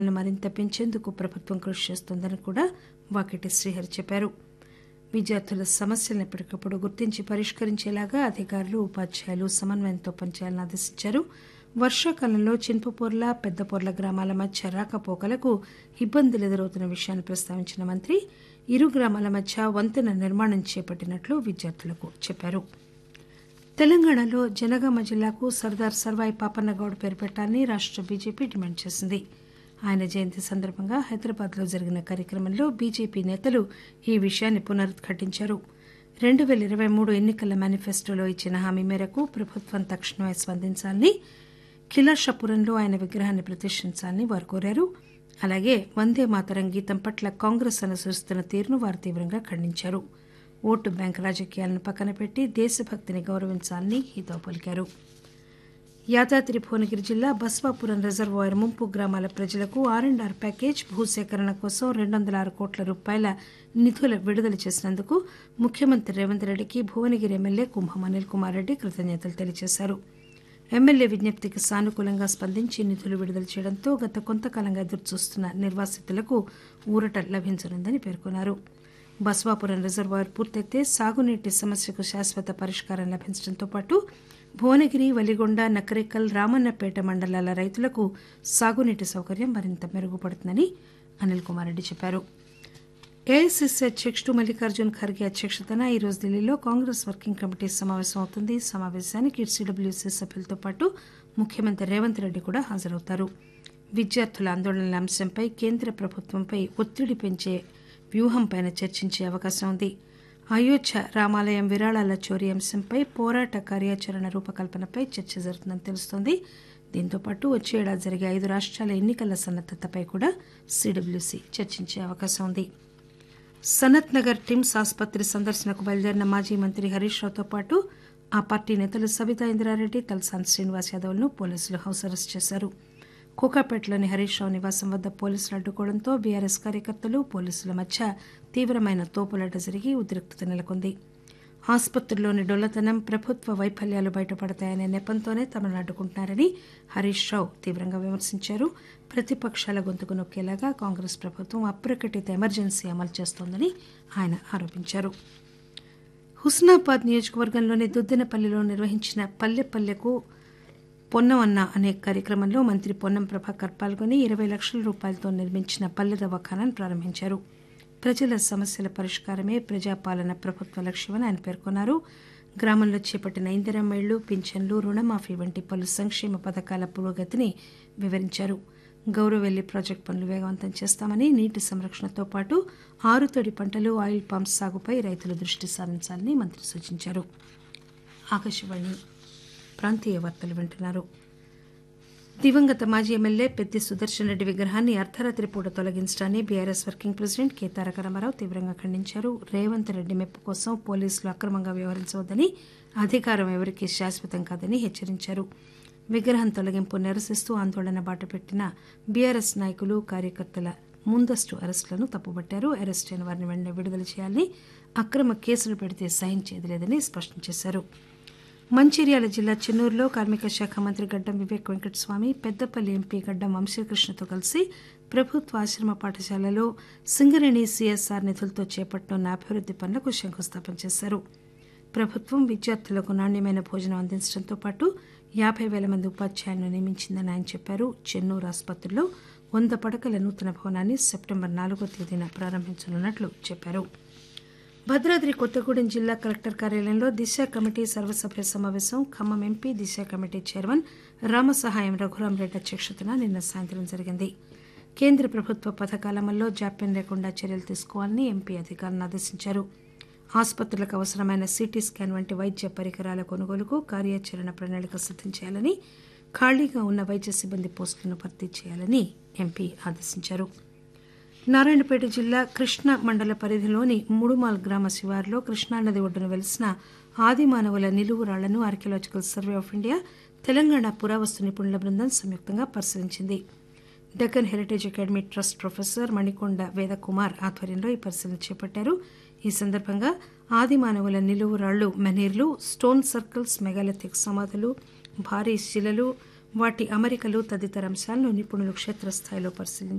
ను మరింత పెంచేందుకు ప్రభుత్వం కృషి చేస్తోందని కూడా వాకిటి శ్రీహరి చెప్పారు విద్యార్థుల సమస్యలను ఎప్పటికప్పుడు గుర్తించి పరిష్కరించేలాగా అధికారులు ఉపాధ్యాయులు సమన్వయంతో పనిచేయాలని ఆదేశించారు వర్షాకాలంలో చిన్పపూర్ల పెద్దపూర్ల గ్రామాల మధ్య రాకపోకలకు ఇబ్బందులు ఎదురవుతున్న విషయాన్ని ప్రస్తావించిన మంత్రి ఇరు గ్రామాల మధ్య వంతెన నిర్మాణం చేపట్టినట్లు విద్యార్థులకు చెప్పారు తెలంగాణలో జనగామ జిల్లాకు సర్దార్ సర్వాయి పాపన్నగౌడ్ పేరు పెట్టాలని రాష్ట బీజేపీ డిమాండ్ చేసింది ఆయన జయంతి సందర్భంగా హైదరాబాద్లో జరిగిన కార్యక్రమంలో బీజేపీ నేతలు ఈ విషయాన్ని పునరుద్ఘాటించారు రెండు పేల ఇరవై మూడు ఎన్నికల మేనిఫెస్టోలో ఇచ్చిన హామీ మేరకు ప్రభుత్వం తక్షణమే స్పందించాలని ఖిలాషాపురంలో ఆయన విగ్రహాన్ని ప్రతిష్ఠించాలని వారు కోరారు అలాగే వందే మాతరం గీతం పట్ల కాంగ్రెస్ అనుసరిస్తున్న తీరును వారు తీవ్రంగా ఖండించారు ఓటు బ్యాంక్ రాజకీయాలను పక్కన పెట్టి దేశభక్తిని గౌరవించాలని హితవు పలికారు యాదాద్రి భువనగిరి జిల్లా బస్వాపురం రిజర్వాయర్ ముంపు గ్రామాల ప్రజలకు ఆర్ అండ్ ఆర్ ప్యాకేజ్ భూసేకరణ కోసం రెండు వందల ఆరు కోట్ల రూపాయల నిధులు విడుదల చేసినందుకు ముఖ్యమంత్రి రేవంత్ రెడ్డికి భువనగిరి ఎమ్మెల్యే కుంభం అనిల్ కుమార్ రెడ్డి కృతజ్ఞతలు తెలియజేశారు ఎమ్మెల్యే విజ్ఞప్తికి సానుకూలంగా స్పందించి నిధులు విడుదల చేయడంతో గత కొంతకాలంగా ఎదురుచూస్తున్న నిర్వాసితులకు ఊరట లభించనుందని పేర్కొన్నారు బస్వాపురం రిజర్వాయర్ పూర్తయితే సాగునీటి సమస్యకు శాశ్వత పరిష్కారం లభించడంతో పాటు భువనగిరి వలిగొండ నకరేకల్ రామన్నపేట మండలాల రైతులకు సాగునీటి సౌకర్యం మరింత మెరుగుపడుతుందని అనిల్ కుమార్ రెడ్డి చెప్పారు ఏఐసిసి అధ్యకుడు మల్లికార్జున్ ఖర్గే అధ్యక్షతన ఈరోజు ఢిల్లీలో కాంగ్రెస్ వర్కింగ్ కమిటీ సమావేశం అవుతుంది సమావేశానికి సిడబ్ల్యూసీ సభ్యులతో పాటు ముఖ్యమంత్రి రేవంత్ రెడ్డి కూడా హాజరవుతారు విద్యార్థుల ఆందోళనల అంశంపై కేంద్ర ప్రభుత్వంపై ఒత్తిడి పెంచే వ్యూహంపై చర్చించే అవకాశం ఉంది అయోధ్య రామాలయం విరాళాల చోరీ అంశంపై పోరాట కార్యాచరణ రూపకల్పనపై చర్చ జరుగుతుందని తెలుస్తోంది దీంతోపాటు వచ్చే ఏడాది జరిగే ఐదు రాష్ట్రాల ఎన్నికల సన్నద్దతపై కూడా సిడబ్ల్యూసీ చర్చించే అవకాశం ఉంది సనత్ నగర్ టిమ్స్ ఆసుపత్రి సందర్శనకు బయలుదేరిన మాజీ మంత్రి హరీష్ రావుతో పాటు ఆ పార్టీ నేతలు సబితా ఇంద్రారెడ్డి తలసాని శ్రీనివాస్ యాదవ్లను పోలీసులు హౌస్ అరెస్ట్ చేశారు కోకాపేటలోని హరీష్ రావు నివాసం వద్ద పోలీసులు అడ్డుకోవడంతో బీఆర్ఎస్ కార్యకర్తలు పోలీసుల మధ్య తీవ్రమైన తోపులాట జరిగి ఉద్రిక్తత నెలకొంది ఆసుపత్రిలోని డొల్లతనం ప్రభుత్వ వైఫల్యాలు బయటపడతాయనే నెపంతోనే తమను అడ్డుకుంటున్నారని హరీష్ రావు తీవ్రంగా విమర్శించారు ప్రతిపక్షాల గొంతుకు నొక్కేలాగా కాంగ్రెస్ ప్రభుత్వం అప్రకటిత ఎమర్జెన్సీ అమలు చేస్తోందని ఆయన ఆరోపించారు హుస్నాబాద్ నియోజకవర్గంలోని దుద్దెనపల్లిలో నిర్వహించిన పల్లె పల్లెకు పొన్నం అన్న అనే కార్యక్రమంలో మంత్రి పొన్నం ప్రభాకర్ పాల్గొని ఇరవై లక్షల రూపాయలతో నిర్మించిన పల్లె దవాఖానాను ప్రారంభించారు ప్రజల సమస్యల పరిష్కారమే ప్రజాపాలన ప్రభుత్వ లక్ష్యమని ఆయన పేర్కొన్నారు గ్రామంలో చేపట్టిన ఇందిరమ్మ ఇళ్లు పింఛన్లు రుణమాఫీ వంటి పలు సంక్షేమ పథకాల పురోగతిని వివరించారు గౌరవెల్లి ప్రాజెక్టు పనులు వేగవంతం చేస్తామని నీటి సంరక్షణతో పాటు ఆరుతడి పంటలు ఆయిల్ పంప్ సాగుపై రైతులు దృష్టి సారించాలని మంత్రి సూచించారు ఆకాశవాణి ప్రాంతీయ వార్తలు వింటున్నారు దివంగత మాజీ ఎమ్మెల్యే పెద్ది సుదర్శన్ రెడ్డి విగ్రహాన్ని అర్ధరాత్రి పూట తొలగించడాన్ని BRS working president K Taraka Rama Rao తీవ్రంగా ఖండించారు రేవంత్ రెడ్డి మెప్పు కోసం పోలీసులు అక్రమంగా వ్యవహరించవద్దని అధికారం ఎవరికీ శాశ్వతం కాదని హెచ్చరించారు విగ్రహం తొలగింపు నిరసిస్తూ ఆందోళన బాటపెట్టిన బీఆర్ఎస్ నాయకులు కార్యకర్తల ముందస్తు అరెస్టులను తప్పుబట్టారు అరెస్ట్ అయిన వారిని వెంటనే విడుదల చేయాలని అక్రమ కేసులు పెడితే సహించేది లేదని స్పష్టం చేశారు మంచిర్యాల జిల్లా చెన్నూరులో కార్మిక శాఖ మంత్రి గడ్డం వివేక్ వెంకటస్వామి పెద్దపల్లి ఎంపీ గడ్డం వంశీకృష్ణతో కలిసి ప్రభుత్వ ఆశ్రమ పాఠశాలలో సింగరేణి సీఎస్ఆర్ నిధులతో చేపట్టనున్న అభివృద్ది పనులకు శంకుస్థాపన చేశారు ప్రభుత్వం విద్యార్థులకు నాణ్యమైన భోజనం అందించడంతో పాటు యాభై వేల మంది ఉపాధ్యాయులను నియమించిందని ఆయన చెప్పారు చెన్నూరు ఆసుపత్రిలో వంద పడకల నూతన భవనాన్ని సెప్టెంబర్ నాలుగో తేదీన ప్రారంభించనున్నట్లు చెప్పారు భద్రాద్రి కొత్తగూడెం జిల్లా కలెక్టర్ కార్యాలయంలో దిశ కమిటీ సర్వసభ్య సమావేశం Khammam MP Disha committee chairman Ramasahayam Raghuram Reddy అధ్యక్షతన నిన్న సాయంత్రం జరిగింది కేంద్ర ప్రభుత్వ పథకాల అమల్లో జాప్యం లేకుండా చర్యలు తీసుకోవాలని ఎంపీ అధికారులను ఆదేశించారు ఆసుపత్రులకు అవసరమైన సిటీ స్కాన్ వంటి వైద్య పరికరాల కొనుగోలుకు కార్యాచరణ ప్రణాళిక సిద్దం చేయాలని ఖాళీగా ఉన్న వైద్య సిబ్బంది పోస్టులను భర్తీ చేయాలని ఎంపీ ఆదేశించారు నారాయణపేట జిల్లా కృష్ణా మండల పరిధిలోని ముడుమాల్ గ్రామ శివారులో కృష్ణానది ఒడ్డున వెలిసిన ఆది మానవుల నిలువు రాళ్లను archaeological survey of India Telangana పురావస్తు నిపుణుల బృందం సంయుక్తంగా పరిశీలించింది Deccan heritage academy trust professor Manikonda Vedakumar ఆధ్వర్యంలో ఈ పరిశీలన చేపట్టారు ఈ సందర్భంగా ఆది మానవుల నిలువు రాళ్లు మెనీర్లు స్టోన్ సర్కిల్స్ మెగాలిథిక్ సమాధులు భారీ శిలలు వాటి అమరికలు తదితర అంశాలను నిపుణులు క్షేత్రస్థాయిలో పరిశీలించారు